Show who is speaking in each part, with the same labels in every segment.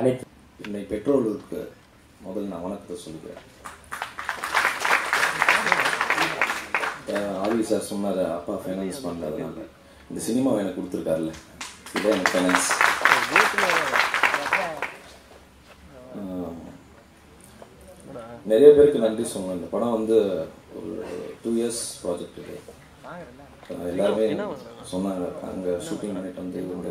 Speaker 1: அனைத்து
Speaker 2: என்னை பெற்றோர்களுக்கு முதல்ல நான் வணக்கத்தை சொல்லிக்கிறேன் அஹ் ஆதி சார் சொன்னார் அப்பா ஃபைனான்ஸ் பண்ணதுனால இந்த சினிமாவை எனக்கு கொடுத்துருக்காருல்ல இதான் எனக்கு ஃபைனான்ஸ் நிறைய பேருக்கு நன்றி சொல்லணும் இந்த படம் வந்து ஒரு டூ இயர்ஸ் ப்ராஜெக்ட் இது அஹ் எல்லாருமே சொன்னாங்க அங்கே ஷூட்டிங் பண்ணிட்டு வந்து இவங்க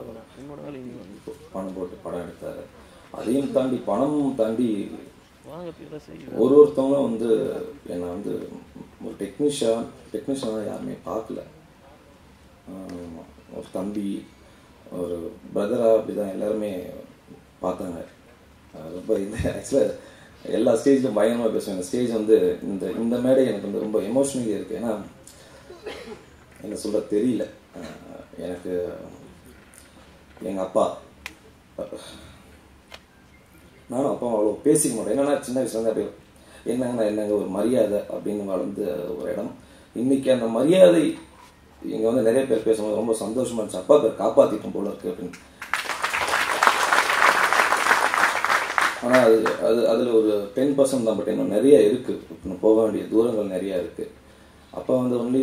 Speaker 2: பணம் போட்டு படம் எடுத்தாரு அதையும் தாண்டி பணம் தாண்டி ஒரு ஒருத்தவங்களும் வந்து என்னை வந்து ஒரு டெக்னீஷியன் டெக்னீஷியனாக யாருமே பார்க்கல ஆஹ் ஒரு தம்பி ஒரு பிரதரா அப்படிதான் எல்லாருமே பார்த்தாங்க ஆஹ் ரொம்ப இந்த ஆக்சுவலாக எல்லா ஸ்டேஜ்லையும் பயங்கரமாக பேசுவேன் இந்த ஸ்டேஜ் வந்து இந்த இந்த மேடை எனக்கு வந்து ரொம்ப எமோஷ்னலி இருக்குது ஏன்னா என்ன சொல்ல தெரியல ஆஹ் எனக்கு எங்கள் அப்பா நானும் அப்பா அவ்வளோ பேசிக்க மாட்டேன் என்னன்னா சின்ன வயசுலேருந்து அப்படியே என்னங்கண்ணா என்னங்க ஒரு மரியாதை அப்படின்னு வளர்ந்த ஒரு இடம் இன்னைக்கு அந்த மரியாதை இங்கே வந்து நிறைய பேர் பேசும்போது ரொம்ப சந்தோஷமா இருந்துச்சு அப்பா பேர் காப்பாற்றிட்டோம் போல இருக்கு அப்படின்னு ஆனால் அது அது அதில் ஒரு டென் பர்சன்ட் தான் பட் இன்னும் நிறைய இருக்குது இன்னும் போக வேண்டிய தூரங்கள் நிறைய இருக்குது அப்பா வந்து ஒன்லி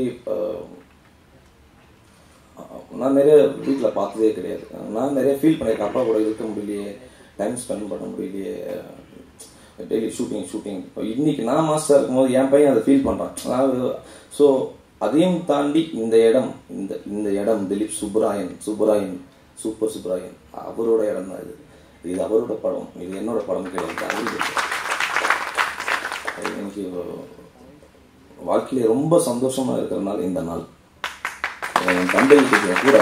Speaker 2: நான் நிறைய வீட்டில் பார்த்ததே கிடையாது நான் நிறைய ஃபீல் பண்ணியிருக்கேன் அப்பா கூட இருக்க முடியலையே டைம் ஸ்பெண்ட் பண்ண முடியலையே டெய்லி ஷூட்டிங் ஷூட்டிங் இப்போ இன்னைக்கு நான் மாஸ்டர் இருக்கும்போது என் பையன் அதை ஃபீல் பண்ணுறான் அதாவது ஸோ அதையும் தாண்டி இந்த இடம் இந்த இந்த இடம் திலீப் சுப்ராயன் சுப்ராயன் சூப்பர் சுப்ராயன் அவரோட இடம் தான் இது இது அவரோட படம் இது என்னோட படம் கிடையாது அவருக்கு அது எனக்கு வாழ்க்கையில ரொம்ப சந்தோஷமா இருக்கிற நாள் இந்த நாள் என் தந்தைக்கு கூட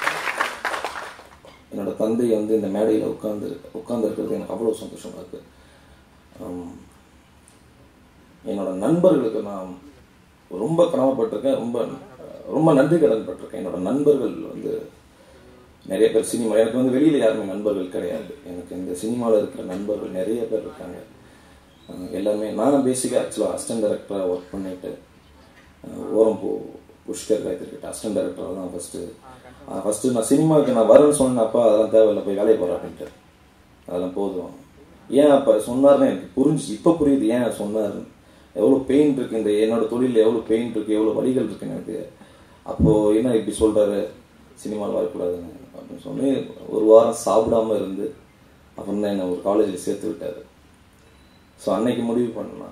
Speaker 2: என்னோட தந்தை வந்து இந்த மேடையில் உட்கார்ந்து உட்கார்ந்து இருக்கிறது எனக்கு அவ்வளோ சந்தோஷமா இருக்கு ஆம், என்னோட நண்பர்களுக்கு நான் ரொம்ப கடமைப்பட்டிருக்கேன் ரொம்ப ரொம்ப நன்றி கடன் பட்டிருக்கேன் என்னோட நண்பர்கள் வந்து நிறைய பேர் சினிமா எனக்கு வந்து வெளியில யாருமே நண்பர்கள் கிடையாது எனக்கு இந்த சினிமாவில் இருக்கிற நண்பர்கள் நிறைய பேர் இருக்காங்க அஹ் எல்லாமே நான் பேசிக்காக ஆக்சுவலாக அசிஸ்டன்ட் டைரக்டராக ஒர்க் பண்ணிட்டு அஹ் ஓரம் போ புஷ்கர் காயத்ரி கிட்ட அசிஸ்டன்ட் டைரக்டராக தான் ஃபஸ்ட்டு ஃபஸ்ட்டு நான் சினிமாவுக்கு நான் வரேன்னு சொன்னேன் அப்பா அதெல்லாம் தேவையில்லை போய் வேலையை போகிறேன் அப்படின்ட்டு அதெல்லாம் போதும் ஏன் அப்போ சொன்னார்னு எனக்கு புரிஞ்சுச்சு இப்போ புரியுது ஏன் சொன்னார் எவ்வளோ பெயின் இருக்கு இந்த என்னோட தொழிலில் எவ்வளோ பெயின் இருக்கு எவ்வளோ வழிகள் இருக்கு எனக்கு அப்போது என்ன இப்படி சொல்கிறாரு சினிமாவில் வரக்கூடாதுன்னு அப்படின்னு சொல்லி ஒரு வாரம் சாப்பிடாம இருந்து அப்புறம் தான் என்னை ஒரு காலேஜில் சேர்த்து விட்டாரு ஸோ அன்னைக்கு முடிவு பண்ணேன்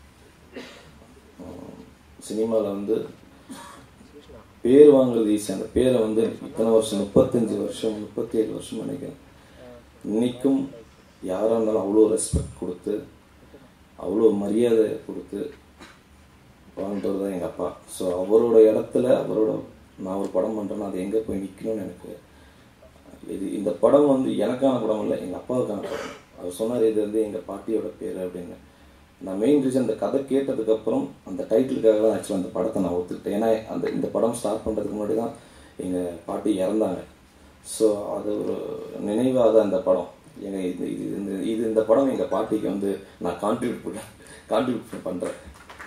Speaker 2: சினிமாவில் வந்து பேர் வாங்குறது ஈஸி அந்த பேரை வந்து இத்தனை வருஷம் முப்பத்தஞ்சு வருஷம் முப்பத்தி ஏழு வருஷம் நினைக்கிறேன் இன்னைக்கும் யாராக இருந்தாலும் அவ்வளோ ரெஸ்பெக்ட் கொடுத்து அவ்வளோ மரியாதை கொடுத்து வாழ்ந்தவர் தான் எங்கள் அப்பா ஸோ அவரோட இடத்துல அவரோட நான் ஒரு படம் பண்ணுறேன்னா அது எங்கே போய் நிற்கணும்னு எனக்கு இது இந்த படம் வந்து எனக்கான படம் இல்லை எங்கள் அப்பாவுக்கான படம் அவர் சொன்னார் இது வந்து எங்கள் பாட்டியோட பேர் அப்படின்னு நான் மெயின் ரீசன் இந்த கதை கேட்டதுக்கப்புறம் அந்த டைட்டிலுக்காக தான் ஆக்சுவலாக அந்த படத்தை நான் ஒத்துக்கிட்டேன் ஏன்னா அந்த இந்த படம் ஸ்டார்ட் பண்ணுறதுக்கு முன்னாடி தான் எங்கள் பாட்டி இறந்தாங்க ஸோ அது ஒரு நினைவாக தான் இந்த படம் எங்க இது இது இந்த இது இந்த படம் எங்கள் பாட்டிக்கு வந்து நான் கான்ட்ரிபியூட் பண்ண கான்ட்ரிபியூட் பண்ணுறேன்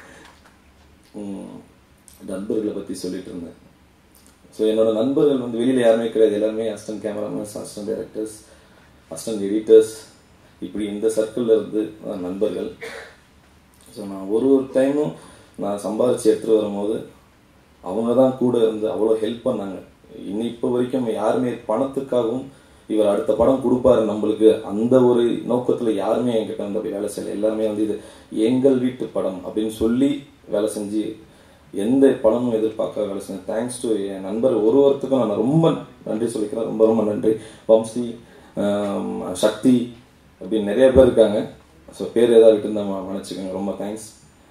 Speaker 2: நண்பர்களை பற்றி சொல்லிட்டு இருந்தேன் ஸோ என்னோட நண்பர்கள் வந்து வெளியில் யாருமே கிடையாது எல்லாருமே assistant cameramans assistant directors assistant editors இப்படி இந்த சர்க்கிளில் இருந்து தான் நண்பர்கள் ஸோ நான் ஒரு ஒரு டைமும் நான் சம்பாதிச்சு எடுத்துகிட்டு வரும்போது அவங்க தான் கூட இருந்து அவ்வளோ ஹெல்ப் பண்ணாங்க இன்னும் இப்போ வரைக்கும் யாருமே பணத்துக்காகவும் இவர் அடுத்த படம் கொடுப்பாரு நம்மளுக்கு அந்த ஒரு நோக்கத்தில் யாருமே என்கிட்ட வந்து அப்படி வேலை செய்யல எல்லாருமே வந்து இது எங்கள் வீட்டு படம் அப்படின்னு சொல்லி வேலை செஞ்சு எந்த படமும் எதிர்பார்க்க வேலை செஞ்சேன் தேங்க்ஸ் டு என் நண்பர் ஒரு ஒருத்தருக்கும் நான் ரொம்ப நன்றி சொல்லிக்கிறேன் ரொம்ப ரொம்ப நன்றி வம்சி ஆம், சக்தி அப்படின்னு நிறைய பேர் இருக்காங்க ஸோ பேர் ஏதாவது விட்டு நம்ம மன்னிச்சுக்கோங்க ரொம்ப தேங்க்ஸ்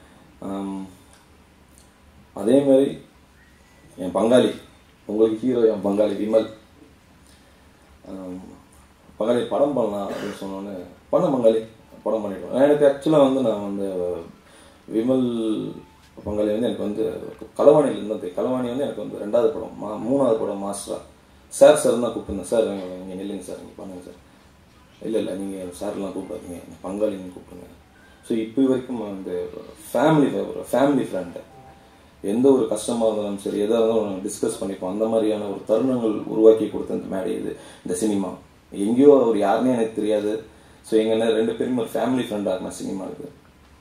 Speaker 2: அதே மாதிரி என் பங்காளி உங்களுக்கு ஹீரோ என் பங்காளி விமல் ஆம், பங்காளி படம் பண்ணலாம் அப்படின்னு சொன்னோன்னே பண்ண பங்காளி படம் பண்ணிடுவோம் எனக்கு ஆக்சுவலாக வந்து நான் வந்து விமல் பங்காளி வந்து எனக்கு வந்து களவாணியில் இருந்தது களவாணி வந்து எனக்கு வந்து ரெண்டாவது படம் மா மூணாவது படம் மாஸ்டரா சார் சார் தான் கூப்பிட்டுருந்தேன் சார் இங்கே நில்லுங்க சார் இங்கே பண்ணுங்க சார் இல்லை இல்லை நீங்கள் சார்லாம் கூப்பிடாதீங்க என்னை பங்காளின்னு கூப்பிடுங்க ஸோ இப்போ வரைக்கும் வந்து ஃபேமிலி ஒரு ஃபேமிலி ஃப்ரெண்டு எந்த ஒரு கஷ்டமாக இருந்தாலும் சரி எதாக இருந்தாலும் டிஸ்கஸ் பண்ணிப்போம் அந்த மாதிரியான ஒரு தருணங்கள் உருவாக்கி கொடுத்த இந்த மேடை இது இந்த சினிமா எங்கேயோ அவர் யாருன்னே எனக்கு தெரியாது ஸோ எங்கள் ரெண்டு பேரும் ஒரு ஃபேமிலி ஃப்ரெண்டாக இருக்கேன் சினிமாவுக்கு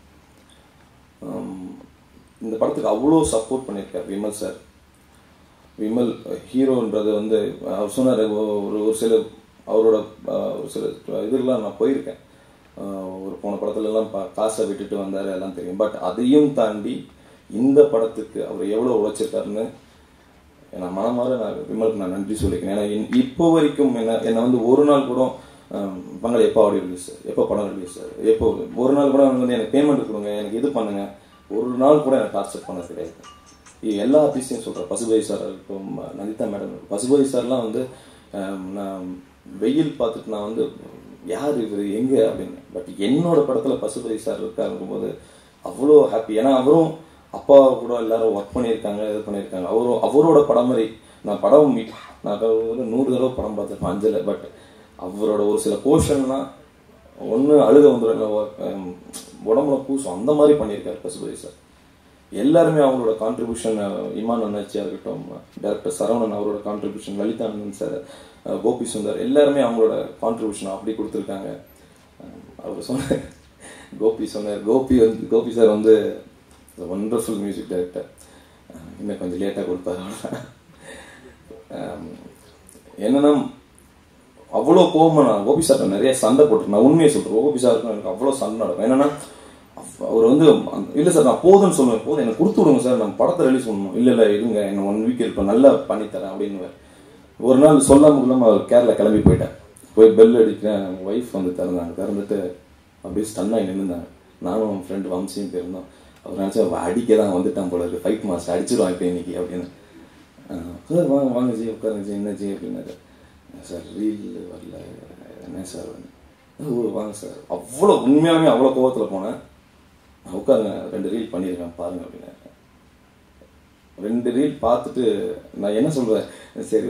Speaker 2: ஆம், இந்த படத்துக்கு அவ்வளோ சப்போர்ட் பண்ணியிருக்கார் விமல் சார் விமல் ஹீரோன்றது வந்து அவர் சொன்னார் ஒரு ஒரு சில அவரோட அஹ், ஒரு சில இதுக்கெல்லாம் நான் போயிருக்கேன் அஹ், ஒரு போன படத்துலலாம் பா காசை விட்டுட்டு வந்தார் எல்லாம் தெரியும் பட் அதையும் தாண்டி இந்த படத்துக்கு அவர் எவ்வளோ உழைச்சிருக்காருன்னு நான் மனமாற நான் விமலுக்கு நான் நன்றி சொல்லிக்கிறேன் ஏன்னா இன்- இப்போ வரைக்கும் என்ன என்னை வந்து ஒரு நாள் கூட ஆம், பங்காளி எப்போ ஆடியோ ரிலீஸ் எப்போ படம் ரிலீஸ் எப்போ ஒரு நாள் கூட வந்து எனக்கு பேமெண்ட் கொடுங்க எனக்கு இது பண்ணுங்க ஒரு நாள் கூட எனக்கு டார்ச்சர் பண்ணது கிடையாது இது எல்லா ஆர்டிஸ்டையும் சொல்கிறேன் பசுபதி சார் இருக்கட்டும் நதிதா மேடம் பசுபதி சார்லாம் வந்து ஆம், நான் வெயில் பார்த்துட்டு நான் வந்து யார் இவர் எங்கே அப்படின்னு பட் என்னோட படத்தில் பசுபதி சார் இருக்காருங்கும் போது அவ்வளோ ஹாப்பி ஏன்னா அவரும் அப்பா கூட எல்லாரும் ஒர்க் பண்ணியிருக்காங்க இது பண்ணியிருக்காங்க அவரும் அவரோட படம் மாதிரி நான் படம் மீ- நான் ஒரு நூறு தடவை படம் பார்த்துருப்பேன் அஞ்சல பட் அவரோட ஒரு சில போர்ஷன்லாம் ஒன்று அழுக வந்துடும் இல்லை உம், உடம்புல பூசும் அந்த மாதிரி பண்ணியிருக்காரு பசுபதி சார் எல்லாருமே அவங்களோட கான்ட்ரிபியூஷன் இமான் அண்ணாச்சியா இருக்கட்டும் டேரக்டர் சரவணன் அவரோட கான்ட்ரிபியூஷன் லலிதானந்தன் சார் அஹ், கோபி சுந்தர் எல்லாருமே அவங்களோட கான்ட்ரிபியூஷன் அப்படி கொடுத்துருக்காங்க அஹ், அவர் சொன்ன கோபி சொன்னார் கோபி வந்து கோபி சார் வந்து ஒண்டர்ஃபுல் மியூசிக் டைரக்டர் இன்னும் கொஞ்சம் லேட்டாக கொடுப்பாரு அவ்வளவுதான். அஹ், என்னன்னா அவ்வளோ கோபமா நான் கோபி சார் நிறைய சண்டை போட்டு நான் உண்மையை சொல்றேன் கோபி சாருக்கும் எனக்கு அவ்வளோ சண்டை நடக்கும் என்னன்னா அவ்- அவர் வந்து அந்த- இல்ல சார் நான் போதும்னு சொல்லுவேன் போதும் எனக்கு கொடுத்து விடுங்க சார் நான் படத்தை ரிலீஸ் பண்ணணும் இல்ல இல்ல இருங்க என்ன ஒன் வீக் இருப்பேன் நல்லா பண்ணி தரேன் அப்படின்னு ஒரு நாள் சொல்லாம இல்லாம அவர் கேரளா கிளம்பி போயிட்டேன் போய் பெல் அடிக்கிறேன் ஒய்ஃப் வந்து திறந்தாங்க திறந்துட்டு அப்படியே ஸ்டன்னாகி நின்றுந்தாங்க நானும் என் ஃப்ரெண்டு வம்சியும் போயிருந்தோம் அவர் நினச்சா அடிக்க தான் வந்துட்டான் போல இருக்கு ஃபைட் மாஸ்டர் அடிச்சிருவான் இப்போ இன்னைக்கு அப்படின்னு ஆஹ் சார் வாங்க வாங்க ஜி உட்காருங்க ஜி என்ன ஜி அப்படின்னாரு சார் ரீல் வரல என்ன சார் ஓ வாங்க சார் அவ்வளோ உண்மையாலுமே அவ்வளோ கோவத்தில் போனேன் நான் உட்காருங்க ரெண்டு ரீல் பண்ணியிருக்கேன் பாருங்க அப்படின்னு ரெண்டு ரீல் பார்த்துட்டு நான் என்ன சொல்கிறேன் சரி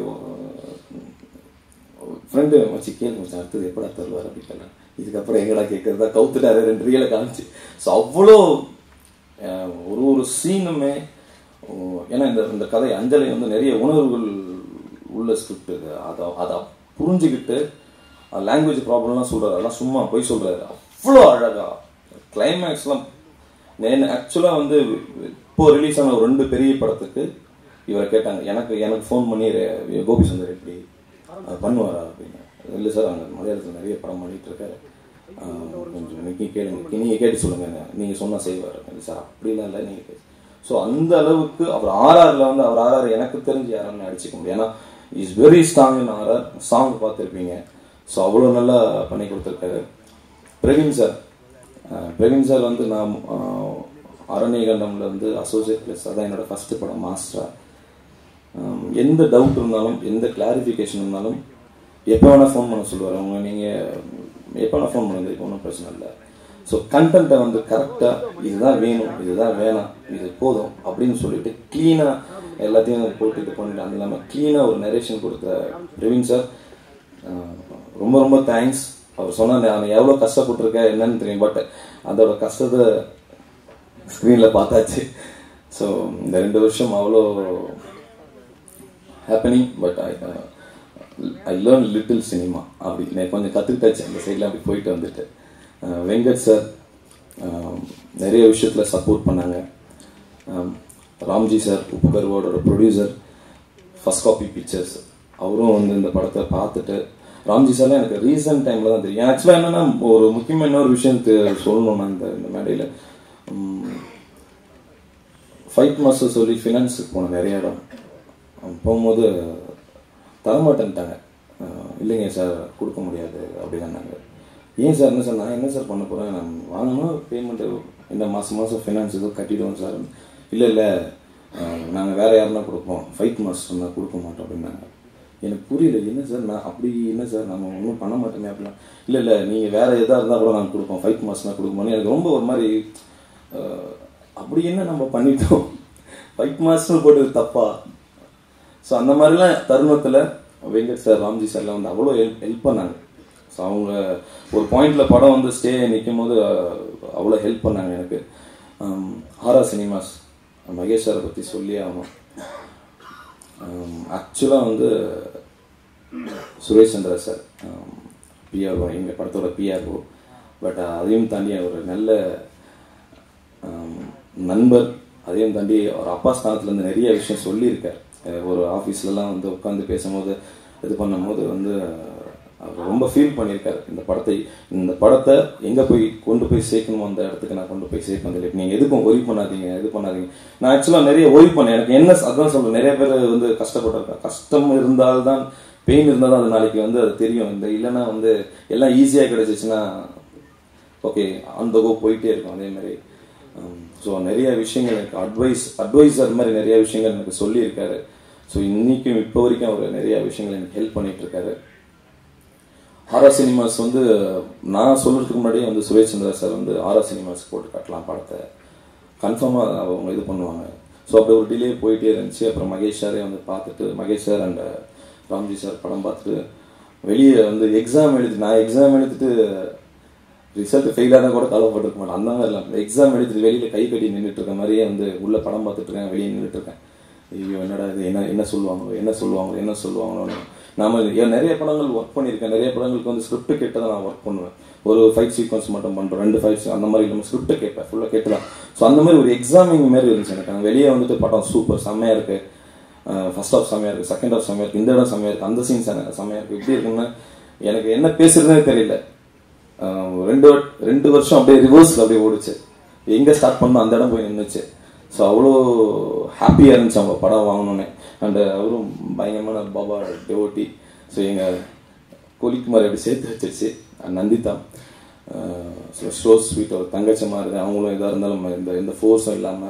Speaker 2: ஃப்ரெண்டு வச்சு கேள்வி வச்சு அடுத்தது எப்படா தருவார் அப்படி கேட்கலாம் இதுக்கப்புறம் எங்கடா கேட்கறதா கவுத்துட்டாரு ரெண்டு ரீலை காமிச்சு ஸோ அவ்வளோ அஹ், ஒரு ஒரு சீனுமே ஓ, ஏன்னா இந்த இந்த கதை அஞ்சலி வந்து நிறைய உணர்வுகள் உள்ள ஸ்கிரிப்ட் இது அதை அதை புரிஞ்சுக்கிட்டு லாங்குவேஜ் ப்ராப்ளம்லாம் சொல்றாரு அதெல்லாம் சும்மா போய் சொல்றாரு அவ்வளோ அழகா கிளைமேக்ஸ்லாம் ஆக்சுவலாக வந்து இப்போ ரிலீஸ் ஆன ஒரு ரெண்டு பெரிய படத்துக்கு இவரை கேட்டாங்க எனக்கு எனக்கு ஃபோன் பண்ணி ரெ- கோபி சுந்தர் எப்படி அது பண்ணுவாரா அப்படின்னு இல்லை சார் அங்கே மலையாளத்தில் நிறைய படம் பண்ணிட்டு இருக்காரு ஆஹ் கொஞ்சம் நீங்கள் கேளுங்க நீங்கள் கேட்டு சொல்லுங்க நீங்கள் சொன்னால் செய்வார் இல்லை சார் அப்படிலாம் இல்லை நீங்கள் பேசு ஸோ அந்த அளவுக்கு அவர் ஆர்ஆரில் வந்து அவர் ஆர்ஆர் எனக்கு தெரிஞ்சு யாரும் அடிச்சுக்க முடியும் ஏன்னா is very strong in RR song பார்த்துருப்பீங்க ஸோ அவ்வளோ நல்லா பண்ணி கொடுத்துருக்காரு பிரவீன் சார் அஹ் பிரவீன் சார் வந்து நான் அஹ், அரண்யகண்டம்ல வந்து அசோசியேட் ப்ளஸ் அதான் என்னோட ஃபர்ஸ்ட் படம் மாஸ்டரா ஹம், எந்த டவுட் இருந்தாலும் எந்த கிளாரிஃபிகேஷன் இருந்தாலும் எப்போ வேணால் ஃபோன் பண்ண சொல்லுவார் அவங்க நீங்கள் எப்போ வேணால் ஃபோன் பண்ணுங்க இதுக்கு ஒன்றும் பிரச்சனை இல்லை ஸோ கண்டென்ட்டை வந்து கரெக்டாக இதுதான் வேணும் இதுதான் வேணாம் இது போதும் அப்படின்னு சொல்லிட்டு க்ளீனாக எல்லாத்தையும் போட்டு இது பண்ணிட்டு அது இல்லாமல் க்ளீனாக ஒரு நரேஷன் கொடுத்த பிரவீன் சார் ஆஹ் ரொம்ப ரொம்ப தேங்க்ஸ் அவர் சொன்ன நான் எவ்வளோ கஷ்டப்பட்டிருக்கேன் என்னன்னு தெரியும் பட் அதோட கஷ்டத்தை ஸ்க்ரீனில் பார்த்தாச்சு ஸோ இந்த ரெண்டு வருஷம் அவ்வளோ happening but I I learn little cinema அப்படி நான் கொஞ்சம் கற்றுக்கிட்டாச்சு அந்த சைடில் அப்படி போயிட்டு வந்துட்டு அஹ் வெங்கட் சார் நிறைய விஷயத்தில் சப்போர்ட் பண்ணாங்க அஹ் ராம்ஜி சார் உப்பு கருவாடோட ப்ரொடியூசர் ஃபர்ஸ்ட் காப்பி பிக்சர்ஸ் அவரும் வந்து இந்த படத்தை பார்த்துட்டு ராம்ஜி சார்லாம் எனக்கு ரீசன்ட் டைமில் தான் தெரியும் ஆக்சுவலாக என்னென்னா ஒரு முக்கியமாக இன்னொரு விஷயம் தெ- சொல்லணும் நான் இந்த இந்த மேடையில் ஃபைட் மாஸ்டர் சொல்லி ஃபினான்ஸுக்கு போனேன் நிறைய இடம் அஹ் போகும்போது தரமாட்டேன்ட்டாங்க அஹ் இல்லைங்க சார் கொடுக்க முடியாது அப்படின்னாங்க ஏன் சார் என்ன சார் நான் என்ன சார் பண்ண போகிறேன் நான் வாங்கணும் பேமெண்ட்டு இந்த மாதம் மாதம் ஃபினான்ஸ் ஏதோ கட்டிடுவோம் சார் இல்லை இல்லை நாங்கள் வேறு யாருன்னா கொடுப்போம் ஃபைட் மாஸ்டர்னா கொடுக்க மாட்டோம் அப்படின்னாங்க எனக்கு புரியல என்ன சார் நான் அப்படி என்ன சார் நம்ம ஒன்றும் பண்ண மாட்டோமே அப்படிலாம் இல்லை இல்லை நீங்கள் வேறு எதாக இருந்தால் கூட நாங்கள் கொடுப்போம் ஃபைட் மாஸ்டர்னா கொடுப்போம் எனக்கு ரொம்ப ஒரு மாதிரி அஹ், அப்படி என்ன நம்ம பண்ணிட்டோம் ஃபைட் மாஸ்டர் போட்டது தப்பா ஸோ அந்த மாதிரிலாம் தருணத்தில் வெங்கட் சார் ராம்ஜி சார்லாம் வந்து அவ்வளோ ஹெல்ப் ஹெல்ப் பண்ணாங்க ஸோ அவங்க ஒரு பாயிண்ட்ல படம் வந்து ஸ்டே நிற்கும் போது அஹ், அவ்வளோ ஹெல்ப் பண்ணாங்க எனக்கு ஹாரா சினிமாஸ் மகேஷ் சாரை பற்றி சொல்லி ஆகணும் ஆக்சுவலாக வந்து சுரேஷ் சந்திரா சார் பிஆர்ஓ எங்கள் படத்தோட பிஆர்ஓ பட் அதையும் தாண்டி ஒரு நல்ல ஆம், நண்பர் அதையும் தாண்டி ஒரு அப்பா ஸ்தானத்துலேருந்து நிறைய விஷயம் சொல்லியிருக்கார் அஹ் ஒரு ஆஃபீஸ்லலாம் வந்து உட்காந்து பேசும்போது இது பண்ணும்போது வந்து அவர் ரொம்ப ஃபீல் பண்ணியிருக்காரு இந்த படத்தை இந்த படத்தை எங்கே போய் கொண்டு போய் சேர்க்கணுமோ அந்த இடத்துக்கு நான் கொண்டு போய் சேர்க்கணும் இல்லை நீங்கள் எதுக்கும் ஒய்வு பண்ணாதீங்க இது பண்ணாதீங்க நான் ஆக்சுவலாக நிறைய ஒய்வு பண்ணேன் எனக்கு என்ன அதான் சொல்கிறேன் நிறைய பேர் வந்து கஷ்டப்பட்டிருக்கேன் கஷ்டம் இருந்தால்தான் பெயின் இருந்தால் தான் அது நாளைக்கு வந்து அது தெரியும் இந்த இல்லைன்னா வந்து எல்லாம் ஈஸியாக கிடைச்சிச்சுன்னா ஓகே அந்த கோ போயிட்டே இருக்கும் அதே மாதிரி ஸோ நிறைய விஷயங்கள் எனக்கு அட்வைஸ் அட்வைசர் மாதிரி நிறைய விஷயங்கள் எனக்கு சொல்லியிருக்காரு ஸோ இன்னைக்கும் இப்போ வரைக்கும் அவர் நிறைய விஷயங்கள் எனக்கு ஹெல்ப் பண்ணிட்டு இருக்காரு ஆரா சினிமாஸ் வந்து நான் சொல்றதுக்கு முன்னாடியே வந்து சுரேஷ் சந்திரா சார் வந்து ஆரா சினிமாஸ் போட்டு காட்டலாம் படத்தை கன்ஃபார்மாக அவங்க இது பண்ணுவாங்க ஸோ அப்படி ஒரு டிலே போயிட்டே இருந்துச்சு அப்புறம் மகேஷ் சாரே வந்து பார்த்துட்டு Mahesh sir and Ramji sir படம் பார்த்துட்டு வெளியே வந்து எக்ஸாம் எழுதி நான் எக்ஸாம் எழுதிட்டு ரிசல்ட் ஃபெயில் ஆனால் கூட கவலைப்பட்டிருக்க மாட்டேன் அந்த மாதிரி இல்லை எக்ஸாம் எழுதிட்டு வெளியில் கை கட்டி நின்றுட்டு இருக்க மாதிரியே வந்து உள்ள படம் பார்த்துட்டு இருக்கேன் வெளியே நின்றுட்டு இருக்கேன் ஐயோ என்னடா இது என்ன என்ன சொல்லுவாங்களோ என்ன சொல்லுவாங்களோ என்ன சொல்லுவாங்களோன்னு நாம ஏன் நிறைய படங்கள் ஒர்க் பண்ணியிருக்கேன் நிறைய படங்களுக்கு வந்து ஸ்கிரிப்ட் கேட்டு தான் நான் ஒர்க் பண்ணுவேன் ஒரு ஃபைட் சீக்வன்ஸ் மட்டும் பண்ணுறோம் ரெண்டு ஃபைட்ஸ் அந்த மாதிரி இல்லாமல் ஸ்கிரிப்ட் கேட்பேன் ஃபுல்லாக கேட்டு தான் ஸோ அந்த மாதிரி ஒரு எக்ஸாமிங் மாதிரி இருந்துச்சு எனக்கு அங்க வெளியே வந்துட்டு படம் சூப்பர் செம்மையாக இருக்கு ஃபர்ஸ்ட் ஆஃப் செம்மையாக இருக்கு செகண்ட் ஆஃப் செம்மையாக இருக்கு இந்த இடம் செம்மையாக இருக்கு அந்த சீன்ஸ் செம்மையாக இருக்கு இப்படி இருக்குன்னா எனக்கு என்ன பேசுறதுனே தெரியல ஆஹ் ரெண்டு வட்- ரெண்டு வருஷம் அப்படியே ரிவர்ஸ்ல அப்படியே ஓடுச்சு எங்க ஸ்டார்ட் பண்ணோம் அந்த இடம் போய் நின்றுச்சு ஸோ அவ்வளோ ஹாப்பியாக இருந்துச்சு அவங்க படம் வாங்கணுன்னே அண்ட் அவரும் பயங்கரமான பாபா டெவோட்டி ஸோ எங்கள் கோலிக்குமார் எப்படி சேர்த்து வச்சிருச்சு and Nandita so so sweet ஒரு தங்கச்சி மாதிரி அவங்களும் எதாக இருந்தாலும் இந்த எந்த ஃபோர்ஸும் இல்லாமல்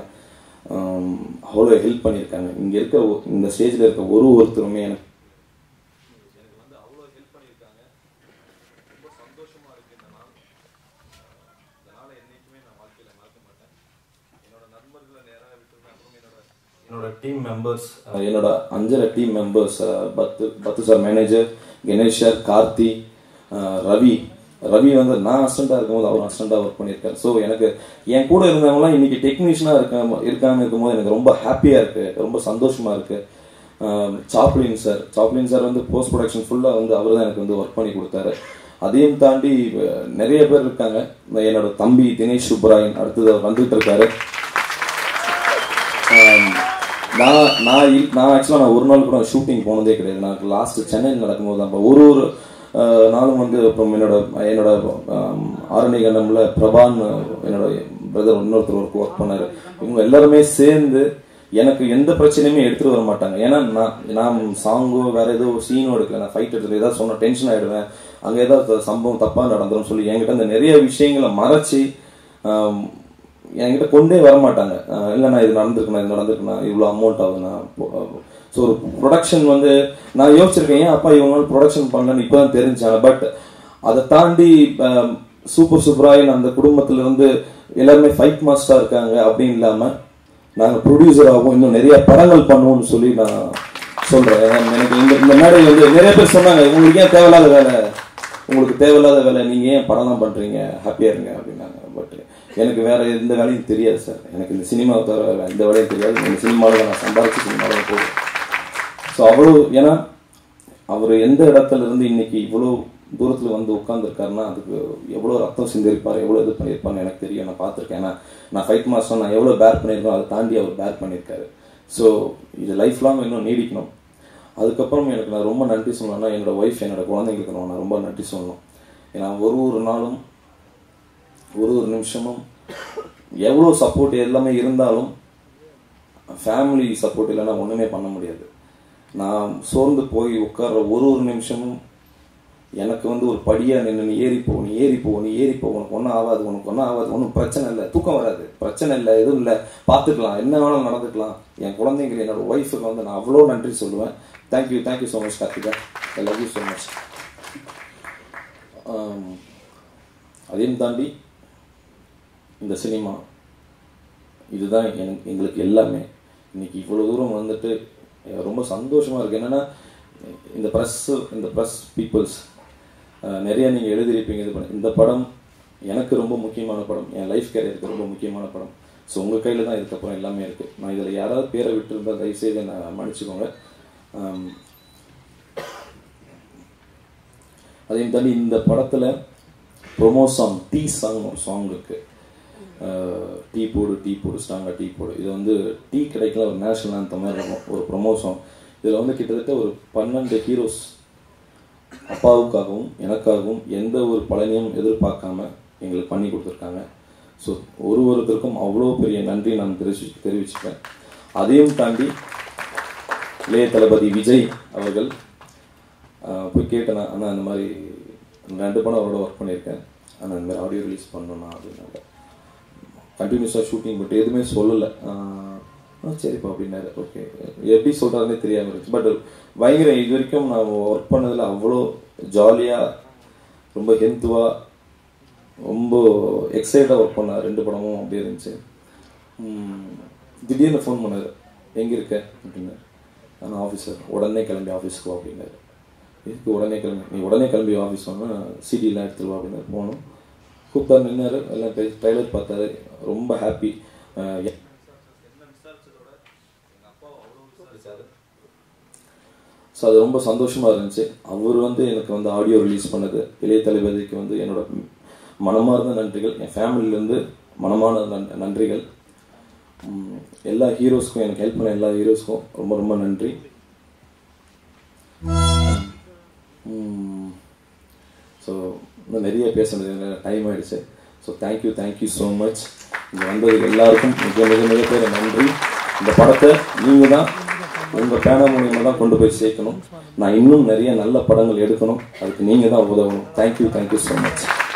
Speaker 2: அவ்வளோ ஹெல்ப் பண்ணியிருக்காங்க இங்கே இருக்க ஒ- இந்த ஸ்டேஜில் இருக்க ஒரு ஒருத்தருமே எனக்கு எனக்கு வந்து அவ்வளோ ஹெல்ப் பண்ணியிருக்காங்க ரொம்ப சந்தோஷமா இருக்கு இந்த நாள் இந்த நாளை என்னைக்குமே நான் வாழ்க்கையில மறக்க மாட்டேன் என்னோட நண்பர்களை நேராக விட்டுருந்தேன் அப்புறம் என்னோட என்னோட டீம் மெம்பர்ஸ் என்னோட அஞ்சரை டீம் மெம்பர்ஸ் பத்து பத்து sir manager Ganesh sir Karthi அஹ், ரவி ரவி வந்து நான் அசிஸ்டண்டாக இருக்கும்போது அவர் அசிஸ்டண்டாக ஒர்க் பண்ணியிருக்காரு ஸோ எனக்கு என் கூட இருந்தவங்களாம் இன்னைக்கு டெக்னீஷியனாக இருக்காம இருக்காம இருக்கும்போது எனக்கு ரொம்ப ஹாப்பியாக இருக்கு ரொம்ப சந்தோஷமா இருக்கு ஆஹ் சாப்ளின் சார் சாப்ளின் சார் வந்து போஸ்ட் ப்ரொடக்ஷன் ஃபுல்லாக வந்து அவர் தான் எனக்கு வந்து ஒர்க் பண்ணி கொடுத்தாரு அதையும் தாண்டி அஹ், நிறைய பேர் இருக்காங்க என்னோட தம்பி தினேஷ் சுப்ராயன் அடுத்தது அவர் வந்துட்டு இருக்காரு ஆம், நான் நான் இல்- நான் ஆக்சுவலாக நான் ஒரு நாள் கூட ஷூட்டிங் போனதே கிடையாது நான் லாஸ்ட் சென்னையில் நடக்கும்போது தான் ஒரு ஒரு அஹ், நாளும் வந்து அப்புறம் என்னோட என்னோட ஆம், ஆரணி கண்டம்ல பிரபான் என்னோட பிரதர் இன்னொருத்தர் ஒர்க் ஒர்க் பண்ணாரு இவங்க எல்லாருமே சேர்ந்து எனக்கு எந்த பிரச்சனையுமே எடுத்துட்டு வர மாட்டாங்க ஏன்னா நான் நான் சாங்கோ வேற ஏதோ சீனோ எடுக்கல நான் ஃபைட் எடுத்துல ஏதாவது சொன்ன டென்ஷன் ஆயிடுவேன் அங்க ஏதாவது சம்பவம் தப்பா நடந்துரும் சொல்லி என்கிட்ட அந்த நிறைய விஷயங்களை மறைச்சு ஆம், என்கிட்ட கொண்டே வர மாட்டாங்க அஹ் இல்லைண்ணா இது நடந்திருக்குண்ணா இது நடந்திருக்குண்ணா இவ்வளோ அமௌண்ட் ஆகுதுண்ணா ஸோ ஒரு ப்ரொடக்ஷன் வந்து நான் யோசிச்சிருக்கேன் ஏன் அப்பா இவங்க ப்ரொடக்ஷன் பண்ணலன்னு இப்போ தான் தெரிஞ்சாங்க பட் அதை தாண்டி அஹ், சூப்பர் சூப்பராயன் அந்த குடும்பத்துல இருந்து எல்லாருமே ஃபைட் மாஸ்டரா இருக்காங்க அப்படின்னு இல்லாம நாங்கள் ப்ரொடியூசர் ஆகும் இன்னும் நிறைய படங்கள் பண்ணுவோம்னு சொல்லி நான் சொல்றேன் ஏன்னா எனக்கு இந்த இந்த மேடை வந்து நிறைய பேர் சொன்னாங்க உங்களுக்கு ஏன் தேவையில்லாத வேலை உங்களுக்கு தேவையில்லாத வேலை நீங்க ஏன் படம்லாம் பண்றீங்க ஹாப்பியா இருங்க அப்படின்னாங்க பட் எனக்கு வேற எந்த வேலையும் தெரியாது சார் எனக்கு இந்த சினிமாவை தவிர வேற எந்த வேலையும் தெரியாது இந்த சினிமாவில் நான் சம்பாதிச்சு சினிமாவில் போடுவேன் ஸோ அவ்வளோ ஏன்னா அவர் எந்த இடத்துல இருந்து இன்னைக்கு இவ்வளோ தூரத்தில் வந்து உட்காந்துருக்காருன்னா அதுக்கு எவ்வளோ ரத்தம் சிந்திருப்பார் எவ்வளோ இது பண்ணியிருப்பார்னு எனக்கு தெரியும் நான் பார்த்துருக்கேன் ஏன்னா நான் ஃபைட் மாஸ்டர் நான் எவ்வளோ பேர் பண்ணியிருக்கோம் அதை தாண்டி அவர் பேர் பண்ணியிருக்காரு ஸோ இது லைஃப் லாங் இன்னும் நீடிக்கணும் அதுக்கப்புறம் எனக்கு நான் ரொம்ப நன்றி சொல்லணும்னா என்னோட ஒய்ஃப் என்னோட குழந்தைங்களுக்கு நான் நான் ரொம்ப நன்றி சொல்லணும் ஏன்னா ஒரு ஒரு நாளும் ஒரு ஒரு நிமிஷமும் எவ்வளோ சப்போர்ட் எல்லாமே இருந்தாலும் ஃபேமிலி சப்போர்ட் இல்லைன்னா ஒன்றுமே பண்ண முடியாது நான் சோர்ந்து போய் உட்கார்ற ஒரு ஒரு நிமிஷமும் எனக்கு வந்து ஒரு படியா நின்று நீ ஏறி போ நீ ஏறி போ நீ ஏறி போ உனக்கு ஒன்றும் ஆகாது உனக்கு ஒன்றும் ஆகாது ஒன்றும் பிரச்சனை இல்லை தூக்கம் வராது பிரச்சனை இல்லை எதுவும் இல்லை பார்த்துக்கலாம் என்ன வேணாலும் நடந்துக்கலாம் என் குழந்தைங்க என்னோட ஒய்ஃபுக்கு வந்து நான் அவ்வளோ நன்றி சொல்லுவேன் thank you thank you so much Karthika I love you so much அதையும் தாண்டி இந்த சினிமா இதுதான் எனக்கு எங்களுக்கு எல்லாமே இன்னைக்கு இவ்வளோ தூரம் வந்துட்டு அஹ், ரொம்ப சந்தோஷமா இருக்கு என்னன்னா இந்த ப்ரெஸ் இந்த ப்ரெஸ் பீப்புள்ஸ் நிறைய நீங்கள் எழுதியிருப்பீங்க இது பண்ண இந்த படம் எனக்கு ரொம்ப முக்கியமான படம் என் லைஃப் கேரியருக்கு ரொம்ப முக்கியமான படம் ஸோ உங்கள் கையில் தான் இதுக்கப்புறம் எல்லாமே இருக்குது நான் இதில் யாராவது பேரை விட்டுருந்தா தயவுசெய்து நான் மன்னிச்சுக்கோங்க ஆம், அதையும் தாண்டி இந்த படத்தில் ப்ரொமோ சாங் டீ சாங் ஒரு சாங் இருக்குது டீ போடு டீ போடு ஸ்ட்ராங்காக டீ போடு இது வந்து டீ கிடைக்கல ஒரு நேஷனல் அந்த மாதிரி இருக்கும் ஒரு ப்ரொமோ சாங் இதில் வந்து கிட்டத்தட்ட ஒரு பன்னெண்டு ஹீரோஸ் அப்பாவுக்காகவும் எனக்காகவும் எந்த ஒரு பலனையும் எதிர்பார்க்காம எங்களுக்கு பண்ணி கொடுத்துருக்காங்க ஸோ ஒரு ஒருத்தருக்கும் அவ்வளோ பெரிய நன்றி நான் தெரிவிச்சு தெரிவிச்சுப்பேன் அதையும் தாண்டி இளைய தளபதி விஜய் அவர்கள் ஆஹ், போய் கேட்டேன் ஆனால் இந்த மாதிரி ரெண்டு படம் அவரோட ஒர்க் பண்ணியிருக்கேன் ஆனால் இந்த மாதிரி ஆடியோ ரிலீஸ் பண்ணணும்னா அப்படின்னாங்க கண்டினியூஸாக ஷூட்டிங் பட் எதுவுமே சொல்லலை சரிப்பா அப்படின்னாரு ஓகே எப்படி சொல்கிறாருன்னே தெரியாமல் இருந்துச்சு பட் பயங்கர இது வரைக்கும் நான் ஒர்க் பண்ணதில் அவ்வளோ ஜாலியாக ரொம்ப ஹெல்த்துவாக ரொம்ப எக்ஸைட்டாக ஒர்க் பண்ண ரெண்டு படமும் அப்படி இருந்துச்சு உம், திடீர்னு ஃபோன் பண்ணாரு எங்கே இருக்க அப்படின்னாரு நான் ஆஃபீஸர் உடனே கிளம்பி ஆஃபீஸ்க்கு வா அப்படின்னாரு எதுக்கு உடனே கிளம்பி நீ உடனே கிளம்பி ஆஃபீஸ் வாங்க சிடிலாம் எடுத்துட்டு வா அப்படின்னாரு போனோம் கூப்பிட்டாரு நின்னாரு எல்லாம் பேசி ட்ரைலர் பார்த்தாரு ரொம்ப ஹாப்பி ஸோ அது ரொம்ப சந்தோஷமாக இருந்துச்சு அவர் வந்து எனக்கு வந்து ஆடியோ ரிலீஸ் பண்ணது இளைய தளபதிக்கு வந்து என்னோட மனமார்ந்த நன்றிகள் என் ஃபேமிலியிலேருந்து மனமான நன்- நன்றிகள் உம், எல்லா ஹீரோஸ்க்கும் எனக்கு ஹெல்ப் பண்ண எல்லா ஹீரோஸ்க்கும் ரொம்ப ரொம்ப நன்றி ஸோ இன்னும் நிறைய பேச முடியாது டைம் ஆயிடுச்சு so thank you thank you so much இங்கே வந்ததுக்கு எல்லாருக்கும் மிக மிக மிக பேர் நன்றி இந்த படத்தை நீங்கள் தான் உங்கள் பேனர் மூலியமாக தான் கொண்டு போய் சேர்க்கணும் நான் இன்னும் நிறைய நல்ல படங்கள் எடுக்கணும் அதுக்கு நீங்கள் தான் உதவணும் தேங்க்யூ தேங்க்யூ ஸோ மச்